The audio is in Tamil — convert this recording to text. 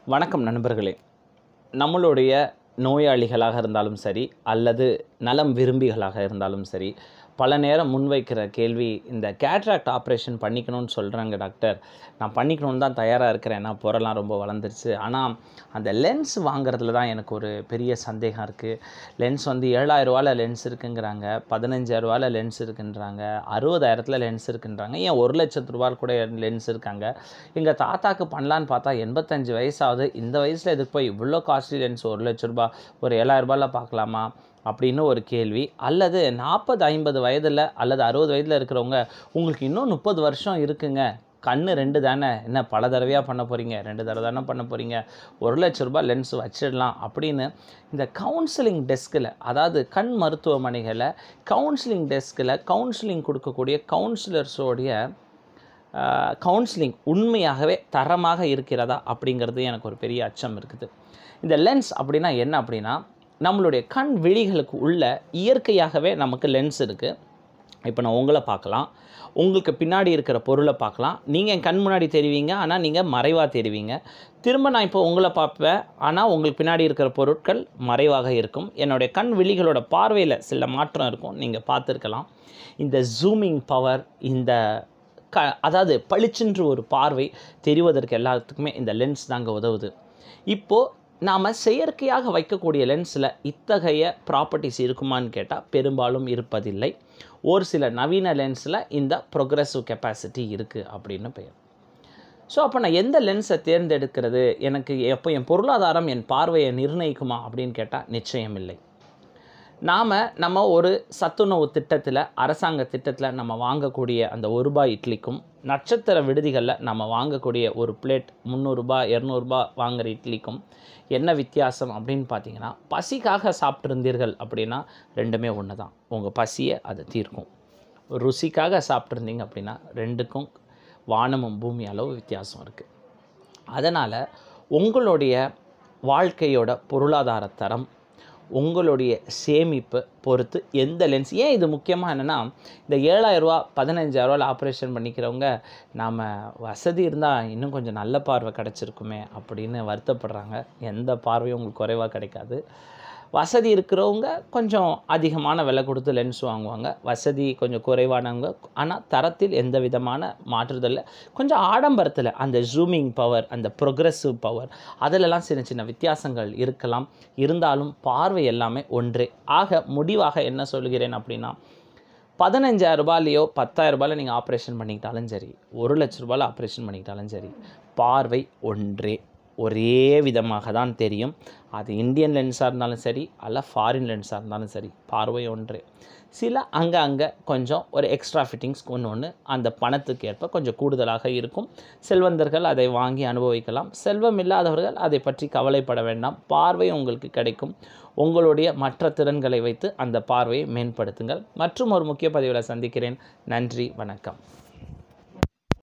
வணக்கம் நண்பர்களே நம்மளுடைய நோயாளிகளாக இருந்தாலும் சரி அல்லது நலம் விரும்பிகளாக இருந்தாலும் சரி பல நேரம் முன்வைக்கிற கேள்வி இந்த கேட்ராக்ட் ஆப்ரேஷன் பண்ணிக்கணும்னு சொல்கிறாங்க டாக்டர் நான் பண்ணிக்கணும்னு தான் தயாராக இருக்கிறேன் ஏன்னா புறலாம் ரொம்ப வளர்ந்துருச்சு ஆனால் அந்த லென்ஸ் வாங்குறதுல தான் எனக்கு ஒரு பெரிய சந்தேகம் இருக்குது லென்ஸ் வந்து ஏழாயிரரூவாவில் லென்ஸ் இருக்குங்கிறாங்க பதினஞ்சாயிரரூவாவில் லென்ஸ் இருக்குன்றாங்க அறுபதாயிரத்தில் லென்ஸ் இருக்குன்றாங்க ஏன் ஒரு லட்சத்து ரூபாய் கூட லென்ஸ் இருக்காங்க எங்கள் தாத்தாக்கு பண்ணலான்னு பார்த்தா எண்பத்தஞ்சு வயசாகுது இந்த வயசில் இதுக்கு போய் இவ்வளோ காஸ்ட்லி லென்ஸ் ஒரு லட்ச ரூபாய் ஒரு ஏழாயிரரூபாயில் பார்க்கலாமா அப்படின்னு ஒரு கேள்வி அல்லது நாற்பது ஐம்பது வயதில் அல்லது அறுபது வயதில் இருக்கிறவங்க உங்களுக்கு இன்னும் முப்பது வருஷம் இருக்குங்க கண்ணு ரெண்டு தானே என்ன பல தடவையாக பண்ண போகிறீங்க ரெண்டு தடவை தானே பண்ண போகிறீங்க ஒரு லட்ச ரூபாய் லென்ஸ் வச்சிடலாம் அப்படின்னு இந்த கவுன்சிலிங் டெஸ்கில் அதாவது கண் மருத்துவமனைகளில் கவுன்சிலிங் டெஸ்கில் கவுன்சிலிங் கொடுக்கக்கூடிய கவுன்சிலர்ஸோடைய கவுன்சிலிங் உண்மையாகவே தரமாக இருக்கிறதா அப்படிங்கிறது எனக்கு ஒரு பெரிய அச்சம் இருக்குது இந்த லென்ஸ் அப்படின்னா என்ன அப்படின்னா நம்மளுடைய கண் விழிகளுக்கு உள்ள இயற்கையாகவே நமக்கு லென்ஸ் இருக்குது இப்போ நான் உங்களை பார்க்கலாம் உங்களுக்கு பின்னாடி இருக்கிற பொருளை பார்க்கலாம் நீங்கள் என் கண் முன்னாடி தெரிவிங்க ஆனால் நீங்கள் மறைவாக தெரிவிங்க திரும்ப நான் இப்போ உங்களை பார்ப்பேன் ஆனால் உங்களுக்கு பின்னாடி இருக்கிற பொருட்கள் மறைவாக இருக்கும் என்னுடைய கண் விழிகளோட பார்வையில் சில மாற்றம் இருக்கும் நீங்கள் பார்த்துருக்கலாம் இந்த ஜூமிங் பவர் இந்த க அதாவது பளிச்சென்று ஒரு பார்வை தெரிவதற்கு எல்லாத்துக்குமே இந்த லென்ஸ் தாங்க உதவுது இப்போது நாம் செயற்கையாக வைக்கக்கூடிய லென்ஸில் இத்தகைய ப்ராப்பர்ட்டிஸ் இருக்குமான்னு கேட்டால் பெரும்பாலும் இருப்பதில்லை ஒரு சில நவீன லென்ஸில் இந்த ப்ரொக்ரெசிவ் கெப்பாசிட்டி இருக்குது அப்படின்னு பெயர் ஸோ அப்போ நான் எந்த லென்ஸை தேர்ந்தெடுக்கிறது எனக்கு எப்போ என் பொருளாதாரம் என் பார்வையை நிர்ணயிக்குமா அப்படின்னு கேட்டால் நிச்சயம் இல்லை நாம் நம்ம ஒரு சத்துணவு திட்டத்தில் அரசாங்க திட்டத்தில் நம்ம வாங்கக்கூடிய அந்த ஒரு ரூபாய் இட்லிக்கும் நட்சத்திர விடுதிகளில் நம்ம வாங்கக்கூடிய ஒரு பிளேட் முந்நூறுரூபா இரநூறுபா வாங்குகிற இட்லிக்கும் என்ன வித்தியாசம் அப்படின்னு பார்த்தீங்கன்னா பசிக்காக சாப்பிட்ருந்தீர்கள் அப்படின்னா ரெண்டுமே ஒன்று தான் உங்கள் பசியை அது தீர்க்கும் ருசிக்காக சாப்பிட்ருந்தீங்க அப்படின்னா ரெண்டுக்கும் வானமும் பூமி அளவு வித்தியாசம் இருக்குது அதனால் உங்களுடைய வாழ்க்கையோட பொருளாதார தரம் உங்களுடைய சேமிப்பு பொறுத்து எந்த லென்ஸ் ஏன் இது முக்கியமாக என்னென்னா இந்த ஏழாயிரரூவா பதினஞ்சாயிரரூவாவில் ஆப்ரேஷன் பண்ணிக்கிறவங்க நாம் வசதி இருந்தால் இன்னும் கொஞ்சம் நல்ல பார்வை கிடச்சிருக்குமே அப்படின்னு வருத்தப்படுறாங்க எந்த பார்வையும் உங்களுக்கு குறைவாக கிடைக்காது வசதி இருக்கிறவங்க கொஞ்சம் அதிகமான விலை கொடுத்து லென்ஸ் வாங்குவாங்க வசதி கொஞ்சம் குறைவானவங்க ஆனால் தரத்தில் எந்த விதமான மாற்றுதல் கொஞ்சம் ஆடம்பரத்தில் அந்த ஜூமிங் பவர் அந்த ப்ரொக்ரெசிவ் பவர் அதிலெல்லாம் சின்ன சின்ன வித்தியாசங்கள் இருக்கலாம் இருந்தாலும் பார்வை எல்லாமே ஒன்றே ஆக முடிவாக என்ன சொல்கிறேன் அப்படின்னா பதினஞ்சாயிரம் ரூபாயிலையோ பத்தாயிரம் ரூபாயில் நீங்கள் ஆப்ரேஷன் பண்ணிக்கிட்டாலும் சரி ஒரு லட்ச ரூபாயில் ஆப்ரேஷன் பண்ணிக்கிட்டாலும் சரி பார்வை ஒன்றே ஒரே விதமாக தான் தெரியும் அது இந்தியன் லென்ஸாக இருந்தாலும் சரி அல்ல ஃபாரின் லென்ஸாக இருந்தாலும் சரி பார்வை ஒன்றே சில அங்கே அங்கே கொஞ்சம் ஒரு எக்ஸ்ட்ரா ஃபிட்டிங்ஸ் ஒன்று ஒன்று அந்த பணத்துக்கு ஏற்ப கொஞ்சம் கூடுதலாக இருக்கும் செல்வந்தர்கள் அதை வாங்கி அனுபவிக்கலாம் செல்வம் இல்லாதவர்கள் அதை பற்றி கவலைப்பட வேண்டாம் பார்வை உங்களுக்கு கிடைக்கும் உங்களுடைய மற்ற திறன்களை வைத்து அந்த பார்வையை மேம்படுத்துங்கள் மற்றும் ஒரு முக்கிய பதிவில் சந்திக்கிறேன் நன்றி வணக்கம்